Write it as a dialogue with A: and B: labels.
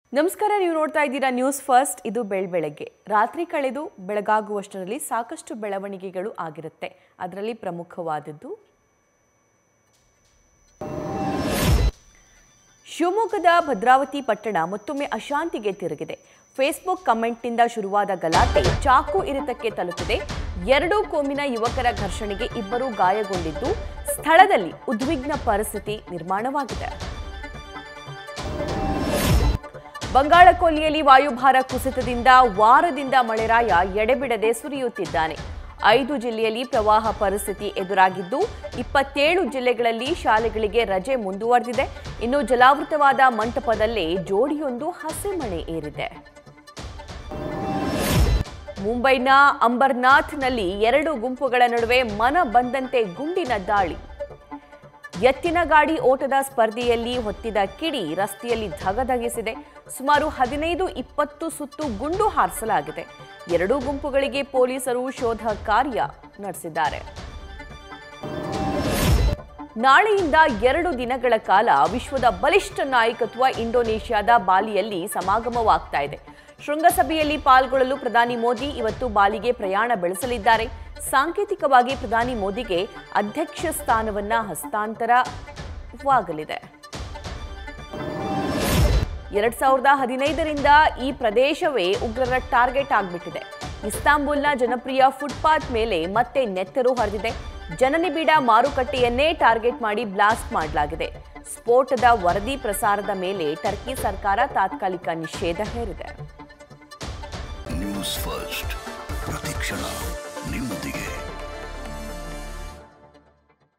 A: ನಮಸ್ಕಾರ ನೀವು ನೋಡ್ತಾ ಇದ್ದೀರಾ ನ್ಯೂಸ್ ಫಸ್ಟ್ ಇದು ಬೆಳ್ಬೆಳಗ್ಗೆ ರಾತ್ರಿ ಕಳೆದು ಬೆಳಗಾಗುವಷ್ಟರಲ್ಲಿ ಸಾಕಷ್ಟು ಬೆಳವಣಿಗೆಗಳು ಆಗಿರುತ್ತೆ ಅದರಲ್ಲಿ ಪ್ರಮುಖವಾದದ್ದು ಶಿವಮೊಗ್ಗದ ಭದ್ರಾವತಿ ಪಟ್ಟಣ ಮತ್ತೊಮ್ಮೆ ಅಶಾಂತಿಗೆ ತಿರುಗಿದೆ ಫೇಸ್ಬುಕ್ ಕಮೆಂಟ್ನಿಂದ ಶುರುವಾದ ಗಲಾಟೆ ಚಾಕು ಇರಿತಕ್ಕೆ ತಲುಪಿದೆ ಎರಡೂ ಕೋಮಿನ ಯುವಕರ ಘರ್ಷಣೆಗೆ ಇಬ್ಬರು ಗಾಯಗೊಂಡಿದ್ದು ಸ್ಥಳದಲ್ಲಿ ಉದ್ವಿಗ್ನ ಪರಿಸ್ಥಿತಿ ನಿರ್ಮಾಣವಾಗಿದೆ ಬಂಗಾಳಕೊಲ್ಲಿಯಲ್ಲಿ ವಾಯುಭಾರ ಕುಸಿತದಿಂದ ವಾರದಿಂದ ಮಳೆರಾಯ ಎಡೆಬಿಡದೆ ಸುರಿಯುತ್ತಿದ್ದಾನೆ ಐದು ಜಿಲ್ಲೆಯಲ್ಲಿ ಪ್ರವಾಹ ಪರಿಸ್ಥಿತಿ ಎದುರಾಗಿದ್ದು ಇಪ್ಪತ್ತೇಳು ಜಿಲ್ಲೆಗಳಲ್ಲಿ ಶಾಲೆಗಳಿಗೆ ರಜೆ ಮುಂದುವರೆದಿದೆ ಇನ್ನು ಜಲಾವೃತವಾದ ಮಂಟಪದಲ್ಲೇ ಜೋಡಿಯೊಂದು ಹಸಿಮಣೆ ಏರಿದೆ ಮುಂಬೈನ ಅಂಬರ್ನಾಥ್ನಲ್ಲಿ ಎರಡು ಗುಂಪುಗಳ ನಡುವೆ ಮನ ಬಂದಂತೆ ಗುಂಡಿನ ದಾಳಿ ಎತ್ತಿನ ಗಾಡಿ ಓಟದ ಸ್ಪರ್ಧೆಯಲ್ಲಿ ಹೊತ್ತಿದ ಕಿಡಿ ರಸ್ತೆಯಲ್ಲಿ ಧಗಧಗಿಸಿದೆ ಸುಮಾರು ಹದಿನೈದು ಇಪ್ಪತ್ತು ಸುತ್ತು ಗುಂಡು ಹಾರಿಸಲಾಗಿದೆ ಎರಡೂ ಗುಂಪುಗಳಿಗೆ ಪೊಲೀಸರು ಶೋಧ ಕಾರ್ಯ ನಡೆಸಿದ್ದಾರೆ ನಾಳೆಯಿಂದ ಎರಡು ದಿನಗಳ ಕಾಲ ವಿಶ್ವದ ಬಲಿಷ್ಠ ನಾಯಕತ್ವ ಇಂಡೋನೇಷ್ಯಾದ ಬಾಲಿಯಲ್ಲಿ ಸಮಾಗಮವಾಗ್ತಾ ಇದೆ ಶೃಂಗಸಭೆಯಲ್ಲಿ ಪಾಲ್ಗೊಳ್ಳಲು ಪ್ರಧಾನಿ ಮೋದಿ ಇವತ್ತು ಬಾಲಿಗೆ ಪ್ರಯಾಣ ಬೆಳೆಸಲಿದ್ದಾರೆ ಸಾಂಕೇತಿಕವಾಗಿ ಪ್ರಧಾನಿ ಮೋದಿಗೆ ಅಧ್ಯಕ್ಷ ಸ್ಥಾನವನ್ನ ಹಸ್ತಾಂತರವಾಗಲಿದೆ ಎರಡ್ ಸಾವಿರದ ಹದಿನೈದರಿಂದ ಈ ಪ್ರದೇಶವೇ ಉಗ್ರರ ಟಾರ್ಗೆಟ್ ಆಗಿಬಿಟ್ಟಿದೆ ಇಸ್ತಾಂಬುಲ್ನ ಜನಪ್ರಿಯ ಫುಟ್ಪಾತ್ ಮೇಲೆ ಮತ್ತೆ ನೆತ್ತರು ಹರಿದಿದೆ ಜನನಿಬಿಡ ಮಾರುಕಟ್ಟೆಯನ್ನೇ ಟಾರ್ಗೆಟ್ ಮಾಡಿ ಬ್ಲಾಸ್ಟ್ ಮಾಡಲಾಗಿದೆ ಸ್ಫೋಟದ ವರದಿ ಪ್ರಸಾರದ ಮೇಲೆ ಟರ್ಕಿ ಸರ್ಕಾರ ತಾತ್ಕಾಲಿಕ ನಿಷೇಧ ಹೇರಿದೆ
B: ನ್ಯೂಸ್ ಫಸ್ಟ್ ಪ್ರತಿಕ್ಷಣ ನಿಮ್ಮೊಂದಿಗೆ